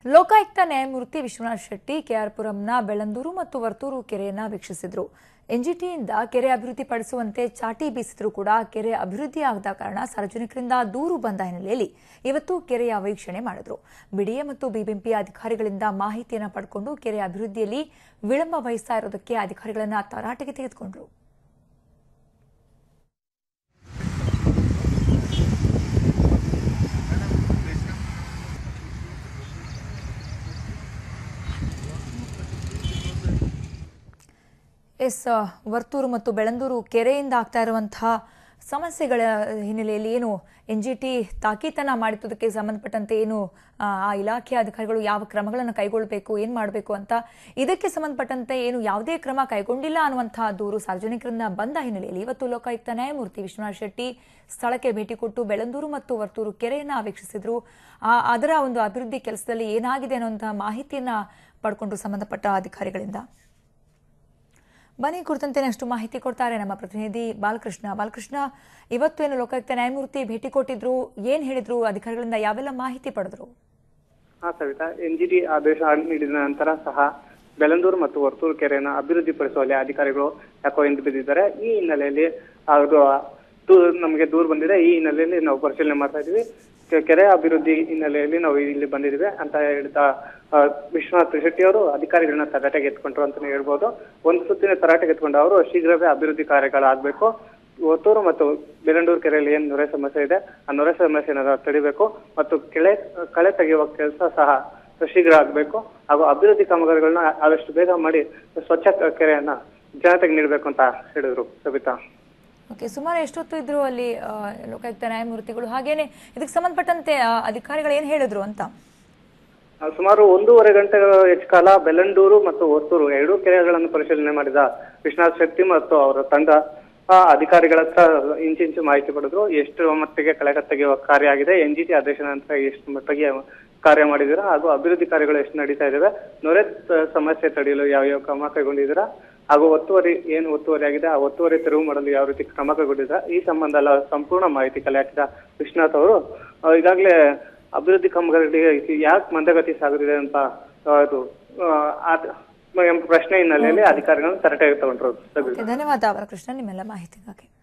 ಲೋಕಾಯುಕ್ತ ನ್ಯಾಯಮೂರ್ತಿ ವಿಶ್ವನಾಥ್ ಶೆಟ್ಟಿ ಕೆಆರ್ಪುರಂನ ಬೆಳಂದೂರು ಮತ್ತು ವರ್ತೂರು ಕೆರೆಯನ್ನ ವೀಕ್ಷಿಸಿದ್ರು ಎನ್ಜಿಟಿಯಿಂದ ಕೆರೆ ಅಭಿವೃದ್ಧಿಪಡಿಸುವಂತೆ ಚಾಟಿ ಬೀಸಿದ್ರು ಕೂಡ ಕೆರೆ ಅಭಿವೃದ್ಧಿ ಆಗದ ಕಾರಣ ಸಾರ್ವಜನಿಕರಿಂದ ದೂರು ಬಂದ ಹಿನ್ನೆಲೆಯಲ್ಲಿ ಇವತ್ತು ಕೆರೆಯ ವೀಕ್ಷಣೆ ಮಾಡಿದ್ರು ಬಿಡಿಎ ಮತ್ತು ಬಿಬಿಎಂಪಿ ಅಧಿಕಾರಿಗಳಿಂದ ಮಾಹಿತಿಯನ್ನು ಪಡ್ಕೊಂಡು ಕೆರೆ ಅಭಿವೃದ್ಧಿಯಲ್ಲಿ ವಿಳಂಬ ವಹಿಸ್ತಾ ಇರೋದಕ್ಕೆ ಅಧಿಕಾರಿಗಳನ್ನ ತರಾಟೆಗೆ ತೆಗೆದುಕೊಂಡ್ರು ಎಸ್ ಆ, ವರ್ತೂರು ಮತ್ತು ಬೆಳಂದೂರು ಕೆರೆಯಿಂದ ಆಗ್ತಾ ಇರುವಂತಹ ಸಮಸ್ಯೆಗಳ ಹಿನ್ನೆಲೆಯಲ್ಲಿ ಏನು ಎನ್ ಜಿ ಟಿ ತಾಕೀತನ್ನ ಮಾಡಿದ್ದಕ್ಕೆ ಸಂಬಂಧಪಟ್ಟಂತೆ ಏನು ಆ, ಆ ಇಲಾಖೆಯ ಅಧಿಕಾರಿಗಳು ಯಾವ ಕ್ರಮಗಳನ್ನು ಕೈಗೊಳ್ಳಬೇಕು ಏನು ಮಾಡಬೇಕು ಅಂತ ಇದಕ್ಕೆ ಸಂಬಂಧಪಟ್ಟಂತೆ ಏನು ಯಾವುದೇ ಕ್ರಮ ಕೈಗೊಂಡಿಲ್ಲ ಅನ್ನುವಂತಹ ದೂರು ಸಾರ್ವಜನಿಕರಿಂದ ಬಂದ ಹಿನ್ನೆಲೆಯಲ್ಲಿ ಇವತ್ತು ಲೋಕಾಯುಕ್ತ ನ್ಯಾಯಮೂರ್ತಿ ವಿಶ್ವನಾಥ್ ಶೆಟ್ಟಿ ಸ್ಥಳಕ್ಕೆ ಭೇಟಿ ಕೊಟ್ಟು ಬೆಳಂದೂರು ಮತ್ತು ವರ್ತೂರು ಕೆರೆಯನ್ನ ವೀಕ್ಷಿಸಿದ್ರು ಆ, ಅದರ ಒಂದು ಅಭಿವೃದ್ಧಿ ಕೆಲಸದಲ್ಲಿ ಏನಾಗಿದೆ ಅನ್ನುವಂತಹ ಮಾಹಿತಿಯನ್ನ ಪಡ್ಕೊಂಡ್ರು ಸಂಬಂಧಪಟ್ಟ ಅಧಿಕಾರಿಗಳಿಂದ ಬನ್ನಿ ಕುರಿತಂತೆ ಅಷ್ಟು ಮಾಹಿತಿ ಕೊಡ್ತಾರೆ ನಮ್ಮ ಪ್ರತಿನಿಧಿ ಬಾಲಕೃಷ್ಣ ಬಾಲಕೃಷ್ಣ ಇವತ್ತು ಏನು ಲೋಕಾಯುಕ್ತ ನ್ಯಾಯಮೂರ್ತಿ ಭೇಟಿ ಕೊಟ್ಟಿದ್ರು ಏನ್ ಹೇಳಿದ್ರು ಅಧಿಕಾರಿಗಳಿಂದ ಯಾವೆಲ್ಲ ಮಾಹಿತಿ ಪಡೆದ್ರು ಹಾ ಸವಿತಾ ಎನ್ಜಿಟಿ ಆದೇಶ ನೀಡಿದ ನಂತರ ಸಹ ಬೆಳಂದೂರು ಮತ್ತು ವರ್ತೂರು ಕೆರೆಯನ್ನು ಅಭಿವೃದ್ಧಿಪಡಿಸುವಲ್ಲಿ ಅಧಿಕಾರಿಗಳು ಯಾಕೋ ಹಿಂದೆ ಬಿದ್ದಿದ್ದಾರೆ ಈ ಹಿನ್ನೆಲೆಯಲ್ಲಿ ಅದು ದೂ- ನಮಗೆ ದೂರ ಬಂದಿದೆ ಈ ಹಿನ್ನೆಲೆಯಲ್ಲಿ ನಾವು ಪರಿಶೀಲನೆ ಮಾಡ್ತಾ ಇದೀವಿ ಕೆ- ಕೆರೆ ಅಭಿವೃದ್ಧಿ ಹಿನ್ನೆಲೆಯಲ್ಲಿ ನಾವು ಇಲ್ಲಿ ಬಂದಿದ್ದೀವಿ ಅಂತ ಹೇಳ್ತಾ ಆ, ವಿಶ್ವನಾಥ್ ಶೆಟ್ಟಿ ಅವರು ಅಧಿಕಾರಿಗಳನ್ನ ತರಾಟೆಗೆ ಎತ್ಕೊಂಡ್ರು ಅಂತಾನೆ ಹೇಳ್ಬೋದು ಒಂದು ಸುತ್ತಿನ ತರಾಟೆಗೆ ಎತ್ಕೊಂಡು ಅವರು ಶೀಘ್ರವೇ ಅಭಿವೃದ್ಧಿ ಕಾರ್ಯಗಳಾಗಬೇಕು ಒತ್ತೂರು ಮತ್ತು ಬೆಳಂಡೂರು ಕೆರೆಯಲ್ಲಿ ಏನ್ ನೊರೆ ಸಮಸ್ಯೆ ಇದೆ ಆ ನೊರೆ ಸಮಸ್ಯೆನ ತಡಿಬೇಕು ಮತ್ತು ಕೆಳೆ ಕಳೆ ತೆಗೆಯುವ ಕೆಲಸ ಸಹ ಶೀಘ್ರ ಆಗಬೇಕು ಹಾಗೂ ಅಭಿವೃದ್ಧಿ ಕಾಮಗಾರಿಗಳನ್ನ ಆದಷ್ಟು ಬೇಗ ಮಾಡಿ ಸ್ವಚ್ಛ ಕೆರೆಯನ್ನ ಜನತೆಗೆ ನೀಡಬೇಕು ಅಂತ ಹೇಳಿದ್ರು ಸಬಿತಾ ಓಕೆ ಸುಮಾರು ಎಷ್ಟೊತ್ತು ಇದ್ರು ಅಲ್ಲಿ ಆ, ಲೋಕಾಯುಕ್ತ ನ್ಯಾಯಮೂರ್ತಿಗಳು ಹಾಗೇನೆ ಇದಕ್ಕೆ ಸಂಬಂಧಪಟ್ಟಂತೆ ಆ, ಅಧಿಕಾರಿಗಳು ಏನ್ ಹೇಳಿದ್ರು ಅಂತ ಆ, ಸುಮಾರು ಒಂದೂವರೆ ಗಂಟೆಗಳ ಹೆಚ್ಚು ಕಾಲ ಬೆಲಂಡೂರು ಮತ್ತು ಒತ್ತೂರು ಎರಡೂ ಕೆರೆಗಳನ್ನು ಪರಿಶೀಲನೆ ಮಾಡಿದ ವಿಶ್ವನಾಥ್ ಶೆಟ್ಟಿ ಮತ್ತು ಅವರ ತಂಡ ಆ, ಅಧಿಕಾರಿಗಳ ಹತ್ರ ಇಂಚಿಂಚು ಮಾಹಿತಿ ಪಡೆದ್ರು ಎಷ್ಟು ಮಟ್ಟಿಗೆ ಕಳೆ ತೆಗೆಯುವ ಕಾರ್ಯ ಆಗಿದೆ ಎನ್ ಜಿ ಟಿ ಆದೇಶ ನಂತರ ಎಷ್ಟು ಮಟ್ಟಿಗೆ ಕಾರ್ಯ ಮಾಡಿದ್ದೀರಾ ಹಾಗೂ ಅಭಿವೃದ್ಧಿ ಕಾರ್ಯಗಳು ಎಷ್ಟು ನಡೀತಾ ಇದಾವೆ ನೊರೆ ತ- ಸಮಸ್ಯೆ ತಡೆಯಲು ಯಾವ ಯಾವ ಕ್ರಮ ಕೈಗೊಂಡಿದ್ದೀರಾ ಹಾಗೂ ಒತ್ತುವರಿ ಏನು ಒತ್ತುವರಿ ಆಗಿದೆ ಆ ಒತ್ತುವರಿ ತೆರವು ಮಾಡಲು ಯಾವ ರೀತಿ ಕ್ರಮ ಕೈಗೊಂಡಿದ್ದೀರಾ ಈ ಸಂಬಂಧ ಎಲ್ಲ ಸಂಪೂರ್ಣ ಮಾಹಿತಿ ಕಲೆ ಹಾಕಿದ ವಿಶ್ವನಾಥ್ ಅವರು ಆ, ಈಗಾಗಲೇ ಅಭಿವೃದ್ಧಿ ಕಾಮಗಾರಿಗಳಿಗೆ ಯಾಕೆ ಮಂದಗತಿ ಸಾಗುತ್ತಿದೆ ಅಂತ ಆ, ಅದು ಆ, ಆದ- ಎಂಬ ಪ್ರಶ್ನೆ ಹಿನ್ನೆಲೆಯಲ್ಲಿ ಅಧಿಕಾರಿಗಳನ್ನು ತರಟೆಗೆ ತಗೊಂಡ್ರು ಓಕೆ, ಧನ್ಯವಾದ ಬಾಲಕೃಷ್ಣ ನಿಮ್ಮೆಲ್ಲ ಮಾಹಿತಿಗಾಗಿ